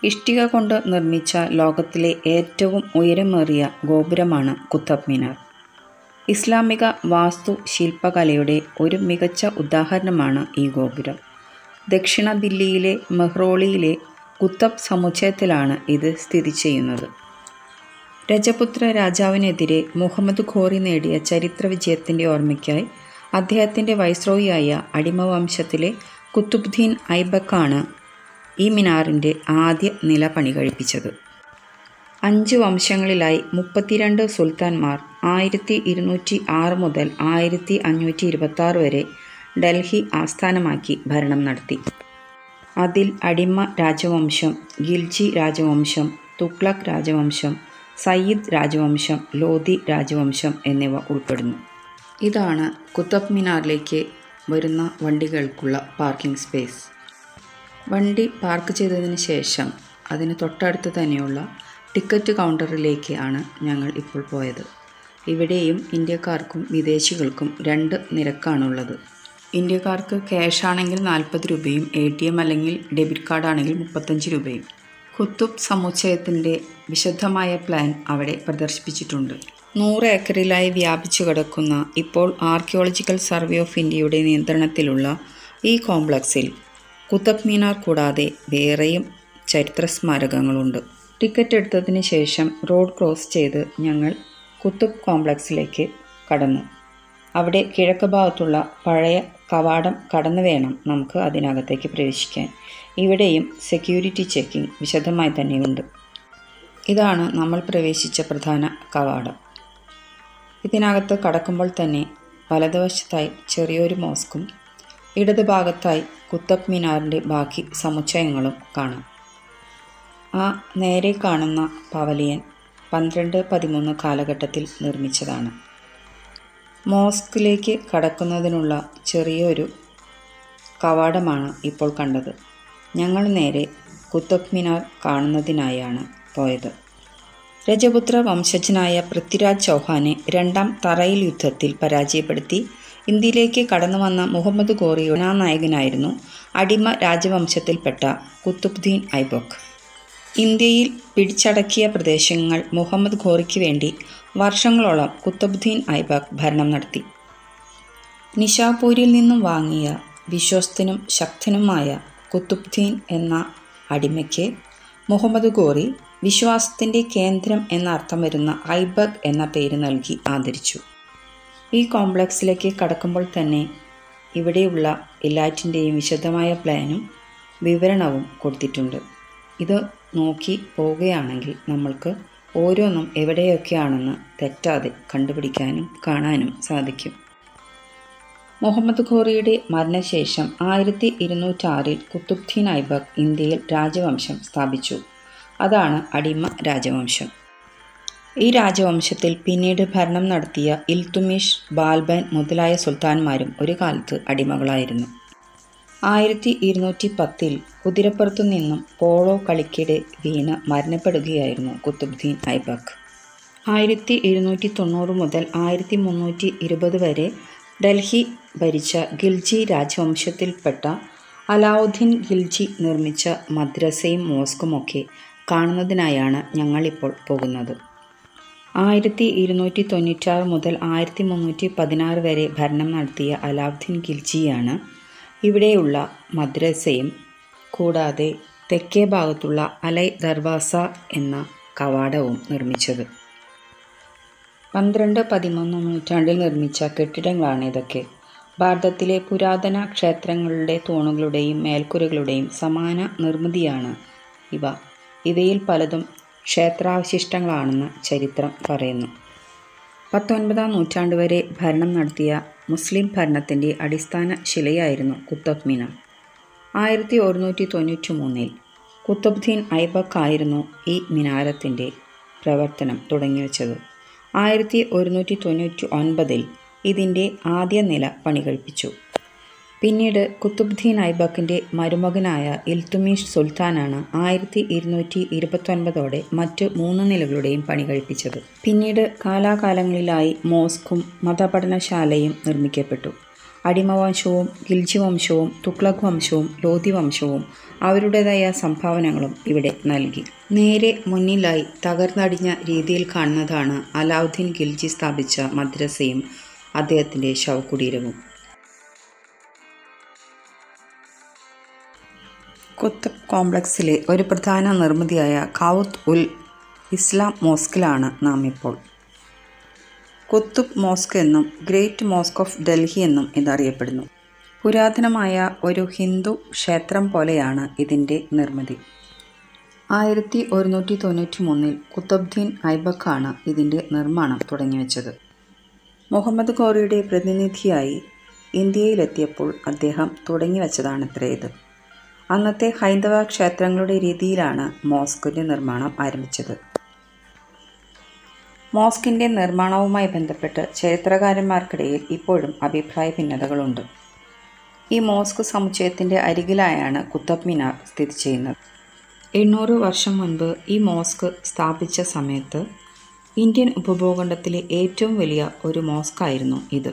ഇഷ്ടിക കൊണ്ട് നിർമ്മിച്ച ലോകത്തിലെ ഏറ്റവും ഉയരമേറിയ ഗോപുരമാണ് കുത്തബ് മിനാർ ഇസ്ലാമിക വാസ്തു ശില്പകലയുടെ ഒരു മികച്ച ഉദാഹരണമാണ് ഈ ഗോപുരം ദക്ഷിണ ദില്ലിയിലെ മെഹ്റോളിയിലെ കുത്തബ് സമുച്ചയത്തിലാണ് ഇത് സ്ഥിതി ചെയ്യുന്നത് രജപുത്ര രാജാവിനെതിരെ മുഹമ്മദ് ഘോറി നേടിയ ചരിത്ര വിജയത്തിൻ്റെ ഓർമ്മയ്ക്കായി അദ്ദേഹത്തിൻ്റെ വൈസ്രോയിയായ അടിമവംശത്തിലെ കുത്തുബ്ദീൻ ഐബക്കാണ് ഈ മിനാറിൻ്റെ ആദ്യ നില പണി കഴിപ്പിച്ചത് അഞ്ച് വംശങ്ങളിലായി മുപ്പത്തിരണ്ട് സുൽത്താൻമാർ ആയിരത്തി ഇരുന്നൂറ്റി ആറ് മുതൽ ആയിരത്തി അഞ്ഞൂറ്റി ഇരുപത്തി ആറ് വരെ ഡൽഹി ആസ്ഥാനമാക്കി ഭരണം നടത്തി അതിൽ അടിമ രാജവംശം ഗിൽജി രാജവംശം തുഗ്ലക് രാജവംശം സയ്യിദ് രാജവംശം ലോധി രാജവംശം എന്നിവ ഉൾപ്പെടുന്നു ഇതാണ് കുത്തബ് മിനാറിലേക്ക് വരുന്ന വണ്ടികൾക്കുള്ള പാർക്കിംഗ് സ്പേസ് വണ്ടി പാർക്ക് ചെയ്തതിന് ശേഷം അതിന് തൊട്ടടുത്ത് തന്നെയുള്ള ടിക്കറ്റ് കൗണ്ടറിലേക്ക് ആണ് ഞങ്ങൾ ഇപ്പോൾ പോയത് ഇവിടെയും ഇന്ത്യക്കാർക്കും വിദേശികൾക്കും രണ്ട് നിരക്കാണുള്ളത് ഇന്ത്യക്കാർക്ക് ക്യാഷ് ആണെങ്കിൽ നാൽപ്പത് രൂപയും എ ടി എം അല്ലെങ്കിൽ ഡെബിറ്റ് കാർഡ് ആണെങ്കിൽ മുപ്പത്തഞ്ച് രൂപയും കുത്തുബ് സമുച്ചയത്തിൻ്റെ വിശദമായ പ്ലാൻ അവിടെ പ്രദർശിപ്പിച്ചിട്ടുണ്ട് നൂറ് ഏക്കറിലായി വ്യാപിച്ചു കിടക്കുന്ന ഇപ്പോൾ ആർക്കിയോളജിക്കൽ സർവേ ഓഫ് ഇന്ത്യയുടെ നിയന്ത്രണത്തിലുള്ള ഈ കോംപ്ലക്സിൽ കുത്തബ് മീനാർ കൂടാതെ വേറെയും ചരിത്ര സ്മാരകങ്ങളുണ്ട് ടിക്കറ്റ് എടുത്തതിന് ശേഷം റോഡ് ക്രോസ് ചെയ്ത് ഞങ്ങൾ കുത്തുബ് കോംപ്ലക്സിലേക്ക് കടന്നു അവിടെ കിഴക്ക് ഭാഗത്തുള്ള പഴയ കവാടം കടന്നു വേണം നമുക്ക് അതിനകത്തേക്ക് പ്രവേശിക്കാൻ ഇവിടെയും സെക്യൂരിറ്റി ചെക്കിംഗ് വിശദമായി തന്നെയുണ്ട് ഇതാണ് നമ്മൾ പ്രവേശിച്ച പ്രധാന കവാടം ഇതിനകത്ത് കടക്കുമ്പോൾ തന്നെ വലതുവശത്തായി ചെറിയൊരു മോസ്കും ഇടത് ഭാഗത്തായി കുത്തബ് മിനാറിൻ്റെ ബാക്കി സമുച്ചയങ്ങളും കാണാം ആ നേരെ കാണുന്ന പവലിയൻ പന്ത്രണ്ട് പതിമൂന്ന് കാലഘട്ടത്തിൽ നിർമ്മിച്ചതാണ് മോസ്കിലേക്ക് കടക്കുന്നതിനുള്ള ചെറിയൊരു കവാടമാണ് ഇപ്പോൾ കണ്ടത് ഞങ്ങൾ നേരെ കുത്തബ് മിനാർ കാണുന്നതിനായാണ് പോയത് രജപുത്ര വംശജനായ പൃഥ്വിരാജ് ചൗഹാനെ രണ്ടാം തറയിൽ യുദ്ധത്തിൽ പരാജയപ്പെടുത്തി ഇന്ത്യയിലേക്ക് കടന്നു വന്ന മുഹമ്മദ് ഗോറിയുടെ നായകനായിരുന്നു അടിമ രാജവംശത്തിൽപ്പെട്ട കുത്തുബ്ദീൻ ഐബക്ക് ഇന്ത്യയിൽ പിടിച്ചടക്കിയ പ്രദേശങ്ങൾ മുഹമ്മദ് ഘോറിക്ക് വേണ്ടി വർഷങ്ങളോളം കുത്തബുദ്ദീൻ ഐബക് ഭരണം നടത്തി നിഷാപൂരിൽ നിന്നും വാങ്ങിയ വിശ്വസ്തനും ശക്തനുമായ കുത്തുബ്ദീൻ എന്ന അടിമയ്ക്ക് മുഹമ്മദ് ഘോറി വിശ്വാസത്തിൻ്റെ കേന്ദ്രം എന്ന അർത്ഥം വരുന്ന ഐബക് എന്ന പേര് നൽകി ആദരിച്ചു ഈ കോംപ്ലക്സിലേക്ക് കടക്കുമ്പോൾ തന്നെ ഇവിടെയുള്ള എല്ലാറ്റിൻ്റെയും വിശദമായ പ്ലാനും വിവരണവും കൊടുത്തിട്ടുണ്ട് ഇത് നോക്കി പോവുകയാണെങ്കിൽ നമ്മൾക്ക് ഓരോന്നും എവിടെയൊക്കെയാണെന്ന് തെറ്റാതെ കണ്ടുപിടിക്കാനും കാണാനും സാധിക്കും മുഹമ്മദ് ഘോറിയുടെ മരണശേഷം ആയിരത്തി ഇരുന്നൂറ്റാറിൽ കുത്തുബ്ദീൻ ഐബക് ഇന്ത്യയിൽ രാജവംശം സ്ഥാപിച്ചു അതാണ് അടിമ രാജവംശം ഈ രാജവംശത്തിൽ പിന്നീട് ഭരണം നടത്തിയ ഇൽത്തുമിഷ് ബാൽബൻ മുതലായ സുൽത്താൻമാരും ഒരു കാലത്ത് അടിമകളായിരുന്നു ആയിരത്തി ഇരുന്നൂറ്റി പത്തിൽ കുതിരപ്പുറത്തു നിന്നും പോളോ കളിക്കിടെ വീണ് മരണപ്പെടുകയായിരുന്നു കുത്തുബ്ദീൻ ഐബക് ആയിരത്തി ഇരുന്നൂറ്റി തൊണ്ണൂറ് മുതൽ ആയിരത്തി മുന്നൂറ്റി ഇരുപത് വരെ ഡൽഹി ഭരിച്ച ഗിൽജി രാജവംശത്തിൽപ്പെട്ട അലാവുദ്ദീൻ ഗിൽജി നിർമ്മിച്ച മദ്രസയും മോസ്കുമൊക്കെ കാണുന്നതിനായാണ് ഞങ്ങളിപ്പോൾ പോകുന്നത് ആയിരത്തി ഇരുന്നൂറ്റി തൊണ്ണൂറ്റാറ് മുതൽ ആയിരത്തി മുന്നൂറ്റി പതിനാറ് വരെ ഭരണം നടത്തിയ അലാവുദ്ദീൻ ഗിൽജിയാണ് ഇവിടെയുള്ള മദ്രസയും കൂടാതെ തെക്കേ ഭാഗത്തുള്ള അലൈ ദർവാസ എന്ന കവാടവും നിർമ്മിച്ചത് പന്ത്രണ്ട് പതിമൂന്ന് നൂറ്റാണ്ടിൽ നിർമ്മിച്ച കെട്ടിടങ്ങളാണ് ഇതൊക്കെ ഭാരതത്തിലെ പുരാതന ക്ഷേത്രങ്ങളുടെ തൂണുകളുടെയും മേൽക്കുരകളുടെയും സമാന നിർമ്മിതിയാണ് ഇവ ഇവയിൽ പലതും ക്ഷേത്രാവശിഷ്ടങ്ങളാണെന്ന് ചരിത്രം പറയുന്നു പത്തൊൻപതാം നൂറ്റാണ്ട് വരെ ഭരണം നടത്തിയ മുസ്ലിം ഭരണത്തിൻ്റെ അടിസ്ഥാന ശിലയായിരുന്നു കുത്തബ് മിനാർ ആയിരത്തി ഒരുന്നൂറ്റി തൊണ്ണൂറ്റി മൂന്നിൽ കുത്തബ്ദീൻ ഐബക്ക് ആയിരുന്നു ഈ മിനാരത്തിൻ്റെ പ്രവർത്തനം തുടങ്ങിവെച്ചത് ആയിരത്തി ഒരുന്നൂറ്റി തൊണ്ണൂറ്റി ഒൻപതിൽ ഇതിൻ്റെ ആദ്യ നില പണികഴിപ്പിച്ചു പിന്നീട് കുത്തുബ്ദീൻ ഐബക്കിൻ്റെ മരുമകനായ ഇൽത്തുമീഷ് സുൽത്താനാണ് ആയിരത്തി ഇരുന്നൂറ്റി ഇരുപത്തൊൻപതോടെ മറ്റ് മൂന്ന് നിലകളുടെയും പണി കഴിപ്പിച്ചത് പിന്നീട് കാലാകാലങ്ങളിലായി മോസ്കും മതപഠനശാലയും നിർമ്മിക്കപ്പെട്ടു അടിമവംശവും ഗിൽജി വംശവും തുഗ്ലക് വംശവും ലോധി വംശവും അവരുടേതായ സംഭാവനകളും ഇവിടെ നൽകി നേരെ മുന്നിലായി തകർന്നടിഞ്ഞ രീതിയിൽ കാണുന്നതാണ് അലാവുദ്ദീൻ ഗിൽജി സ്ഥാപിച്ച മദ്രസയും അദ്ദേഹത്തിൻ്റെ ശവകുടീരവും കുത്തബ് കോംപ്ലക്സിലെ ഒരു പ്രധാന നിർമ്മിതിയായ ഖാവുത്ത് ഉൽ ഇസ്ലാം മോസ്കിലാണ് നാം ഇപ്പോൾ കുത്തുബ് മോസ്ക് എന്നും ഗ്രേറ്റ് മോസ്ക് ഓഫ് ഡൽഹി എന്നും ഇതറിയപ്പെടുന്നു പുരാതനമായ ഒരു ഹിന്ദു ക്ഷേത്രം പോലെയാണ് ഇതിൻ്റെ നിർമ്മിതി ആയിരത്തി ഒരുന്നൂറ്റി തൊണ്ണൂറ്റി മൂന്നിൽ കുത്തബ്ദീൻ ഐബക്കാണ് ഇതിൻ്റെ നിർമ്മാണം തുടങ്ങിവെച്ചത് മുഹമ്മദ് ഘോറിയുടെ പ്രതിനിധിയായി ഇന്ത്യയിലെത്തിയപ്പോൾ അദ്ദേഹം തുടങ്ങിവെച്ചതാണത്രേ ഇത് അന്നത്തെ ഹൈന്ദവ ക്ഷേത്രങ്ങളുടെ രീതിയിലാണ് മോസ്കിൻ്റെ നിർമ്മാണം ആരംഭിച്ചത് മോസ്കിൻ്റെ നിർമ്മാണവുമായി ബന്ധപ്പെട്ട് ചരിത്രകാരന്മാർക്കിടയിൽ ഇപ്പോഴും അഭിപ്രായ ഭിന്നതകളുണ്ട് ഈ മോസ്ക് സമുച്ചയത്തിൻ്റെ അരികിലായാണ് കുത്തബ് മിനാർ സ്ഥിതി ചെയ്യുന്നത് എണ്ണൂറ് വർഷം മുൻപ് ഈ മോസ്ക് സ്ഥാപിച്ച സമയത്ത് ഇന്ത്യൻ ഉപഭൂഖണ്ഡത്തിലെ ഏറ്റവും വലിയ ഒരു മോസ്കായിരുന്നു ഇത്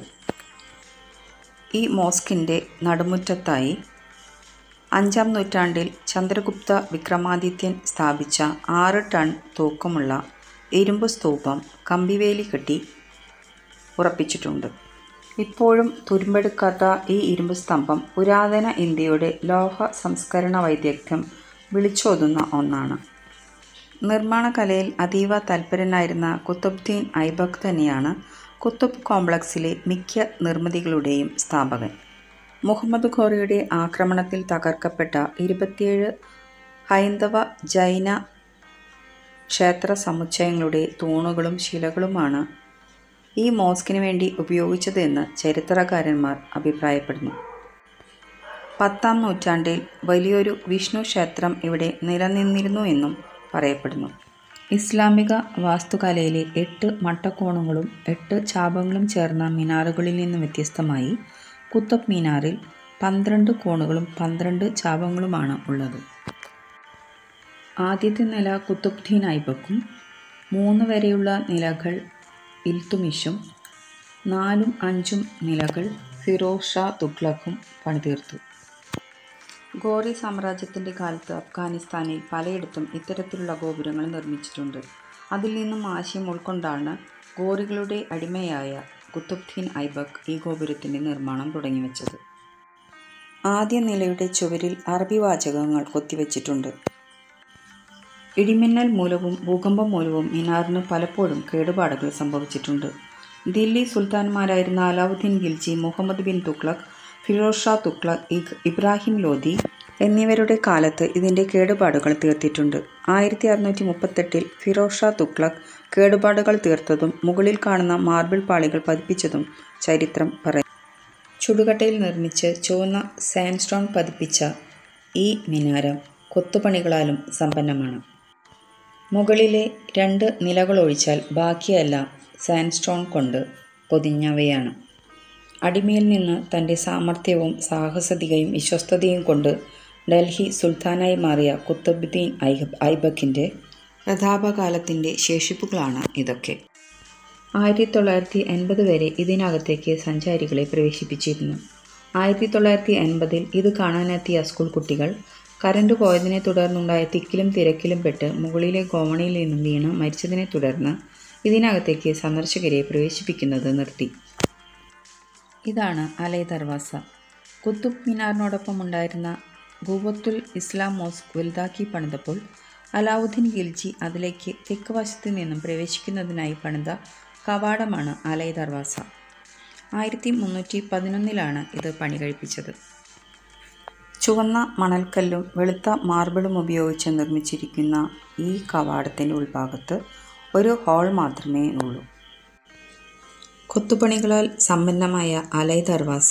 ഈ മോസ്കിൻ്റെ നടുമുറ്റത്തായി അഞ്ചാം നൂറ്റാണ്ടിൽ ചന്ദ്രഗുപ്ത വിക്രമാദിത്യൻ സ്ഥാപിച്ച ആറ് ടൺ തൂക്കമുള്ള ഇരുമ്പ് സ്തൂപം കമ്പിവേലി കെട്ടി ഉറപ്പിച്ചിട്ടുണ്ട് ഇപ്പോഴും തുരുമ്പെടുക്കാത്ത ഈ ഇരുമ്പ് സ്തംഭം പുരാതന ഇന്ത്യയുടെ ലോഹ സംസ്കരണ വൈദഗ്ധ്യം വിളിച്ചോതുന്ന ഒന്നാണ് നിർമ്മാണ കലയിൽ അതീവ തൽപരനായിരുന്ന കുത്തുബ്ദീൻ ഐബക് തന്നെയാണ് കുത്തുബ് കോംപ്ലക്സിലെ മിക്ക നിർമ്മിതികളുടെയും സ്ഥാപകൻ മുഹമ്മദ് ഘോറിയുടെ ആക്രമണത്തിൽ തകർക്കപ്പെട്ട ഇരുപത്തിയേഴ് ഹൈന്ദവ ജൈന ക്ഷേത്ര സമുച്ചയങ്ങളുടെ തൂണുകളും ശിലകളുമാണ് ഈ മോസ്കിന് വേണ്ടി ഉപയോഗിച്ചതെന്ന് ചരിത്രകാരന്മാർ അഭിപ്രായപ്പെടുന്നു പത്താം നൂറ്റാണ്ടിൽ വലിയൊരു വിഷ്ണു ക്ഷേത്രം ഇവിടെ നിലനിന്നിരുന്നു എന്നും പറയപ്പെടുന്നു ഇസ്ലാമിക വാസ്തുകലയിലെ എട്ട് മട്ടക്കോണുകളും എട്ട് ചാപങ്ങളും ചേർന്ന മിനാറുകളിൽ നിന്ന് വ്യത്യസ്തമായി കുത്തബ് മീനാറിൽ പന്ത്രണ്ട് കോണുകളും പന്ത്രണ്ട് ചാപങ്ങളുമാണ് ഉള്ളത് ആദ്യത്തെ നില കുത്തുബ്ദീൻ ഐബക്കും മൂന്ന് വരെയുള്ള നിലകൾ ഇൽത്തുമിഷും നാലും അഞ്ചും നിലകൾ ഫിറോസ് ഷാ തുഗ്ലക്കും പണിതീർത്തു ഗോറി സാമ്രാജ്യത്തിൻ്റെ കാലത്ത് അഫ്ഗാനിസ്ഥാനിൽ പലയിടത്തും ഇത്തരത്തിലുള്ള ഗോപുരങ്ങൾ നിർമ്മിച്ചിട്ടുണ്ട് അതിൽ നിന്നും ആശയം ഉൾക്കൊണ്ടാണ് ഗോറികളുടെ അടിമയായ കുത്തുബ്ദീൻ ഐബക് ഈ ഗോപുരത്തിൻ്റെ നിർമ്മാണം തുടങ്ങിവെച്ചത് ആദ്യ നിലയുടെ ചുവരിൽ അറബി വാചകങ്ങൾ കൊത്തിവെച്ചിട്ടുണ്ട് ഇടിമിന്നൽ മൂലവും ഭൂകമ്പം മൂലവും മിനാറിന് പലപ്പോഴും കേടുപാടുകൾ സംഭവിച്ചിട്ടുണ്ട് ദില്ലി സുൽത്താൻമാരായിരുന്ന അലാവുദ്ദീൻ ഖിൽജി മുഹമ്മദ് ബിൻ തുഗ്ലക് ഫിറോസ് ഷാ തുഗ്ലക് ഇബ്രാഹിം ലോധി എന്നിവരുടെ കാലത്ത് ഇതിൻ്റെ കേടുപാടുകൾ തീർത്തിട്ടുണ്ട് ആയിരത്തി അറുന്നൂറ്റി മുപ്പത്തെട്ടിൽ ഫിറോസ് ഷാ തുഗ്ലക് കേടുപാടുകൾ തീർത്തതും മുകളിൽ കാണുന്ന മാർബിൾ പാളികൾ പതിപ്പിച്ചതും ചരിത്രം പറയും ചുടുകട്ടയിൽ നിർമ്മിച്ച് ചുവന്ന സാൻഡ്സ്റ്റോൺ പതിപ്പിച്ച ഈ മിനാരം കൊത്തുപണികളാലും സമ്പന്നമാണ് മുകളിലെ രണ്ട് നിലകളൊഴിച്ചാൽ ബാക്കിയെല്ലാം സാൻഡ്സ്റ്റോൺ കൊണ്ട് പൊതിഞ്ഞവയാണ് അടിമയിൽ നിന്ന് തൻ്റെ സാമർഥ്യവും സാഹസതികയും വിശ്വസ്തതയും കൊണ്ട് ഡൽഹി സുൽത്താനായി മാറിയ കുത്തബുദ്ദീൻ ഐബക്കിൻ്റെ പ്രതാപകാലത്തിൻ്റെ ശേഷിപ്പുകളാണ് ഇതൊക്കെ ആയിരത്തി തൊള്ളായിരത്തി എൺപത് വരെ ഇതിനകത്തേക്ക് സഞ്ചാരികളെ പ്രവേശിപ്പിച്ചിരുന്നു ആയിരത്തി തൊള്ളായിരത്തി എൺപതിൽ ഇത് കാണാനെത്തിയ സ്കൂൾ കുട്ടികൾ കറണ്ട് പോയതിനെ തുടർന്നുണ്ടായ തിക്കിലും തിരക്കിലും പെട്ട് മുകളിലെ ഗോവണിയിൽ നിന്നും വീണ് മരിച്ചതിനെ തുടർന്ന് ഇതിനകത്തേക്ക് സന്ദർശകരെ പ്രവേശിപ്പിക്കുന്നത് നിർത്തി ഇതാണ് അലൈ ദർവാസ കുത്തുബ് മിനാറിനോടൊപ്പം ഉണ്ടായിരുന്ന ഗുവത്തുൽ ഇസ്ലാം മോസ്ക് വലുതാക്കി പണിതപ്പോൾ അലാവുദ്ദീൻ ഖിൽജി അതിലേക്ക് തെക്ക് വശത്ത് നിന്നും പ്രവേശിക്കുന്നതിനായി പണിത കവാടമാണ് അലൈ ദർവാസ ആയിരത്തി മുന്നൂറ്റി പതിനൊന്നിലാണ് ഇത് പണി കഴിപ്പിച്ചത് ചുവന്ന മണൽക്കല്ലും വെളുത്ത മാർബിളും ഉപയോഗിച്ച് നിർമ്മിച്ചിരിക്കുന്ന ഈ കവാടത്തിൻ്റെ ഉൾഭാഗത്ത് ഒരു ഹാൾ മാത്രമേ ഉള്ളൂ കൊത്തുപണികളാൽ സമ്പന്നമായ അലൈ ദർവാസ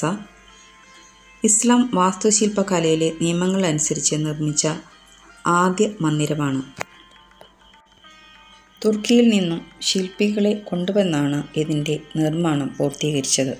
ഇസ്ലാം വാസ്തുശില്പകലയിലെ നിയമങ്ങൾ അനുസരിച്ച് നിർമ്മിച്ച ആദ്യ മന്ദിരമാണ് തുർക്കിയിൽ നിന്നും ശില്പികളെ കൊണ്ടുവന്നാണ് ഇതിൻ്റെ നിർമ്മാണം പൂർത്തീകരിച്ചത്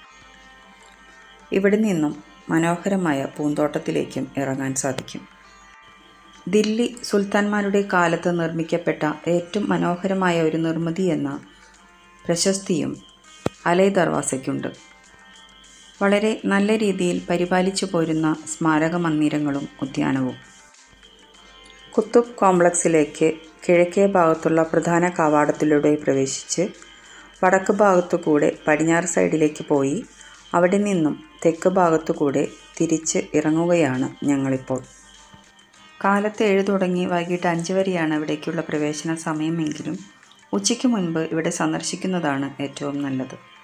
ഇവിടെ നിന്നും മനോഹരമായ പൂന്തോട്ടത്തിലേക്കും ഇറങ്ങാൻ സാധിക്കും ദില്ലി സുൽത്താൻമാരുടെ കാലത്ത് നിർമ്മിക്കപ്പെട്ട ഏറ്റവും മനോഹരമായ ഒരു നിർമ്മിതി എന്ന പ്രശസ്തിയും അലൈ ദർവാസയ്ക്കുണ്ട് വളരെ നല്ല രീതിയിൽ പരിപാലിച്ചു പോരുന്ന സ്മാരക മന്ദിരങ്ങളും ഉദ്യാനവും കുത്തുബ് കോംപ്ലക്സിലേക്ക് കിഴക്കേ ഭാഗത്തുള്ള പ്രധാന കവാടത്തിലൂടെ പ്രവേശിച്ച് വടക്ക് ഭാഗത്തുകൂടെ പടിഞ്ഞാറ് സൈഡിലേക്ക് പോയി അവിടെ നിന്നും തെക്ക് ഭാഗത്തുകൂടെ തിരിച്ച് ഇറങ്ങുകയാണ് ഞങ്ങളിപ്പോൾ കാലത്ത് ഏഴ് തുടങ്ങി വൈകിട്ട് അഞ്ച് വരെയാണ് ഇവിടേക്കുള്ള പ്രവേശന സമയമെങ്കിലും ഉച്ചയ്ക്ക് മുൻപ് ഇവിടെ സന്ദർശിക്കുന്നതാണ് ഏറ്റവും നല്ലത്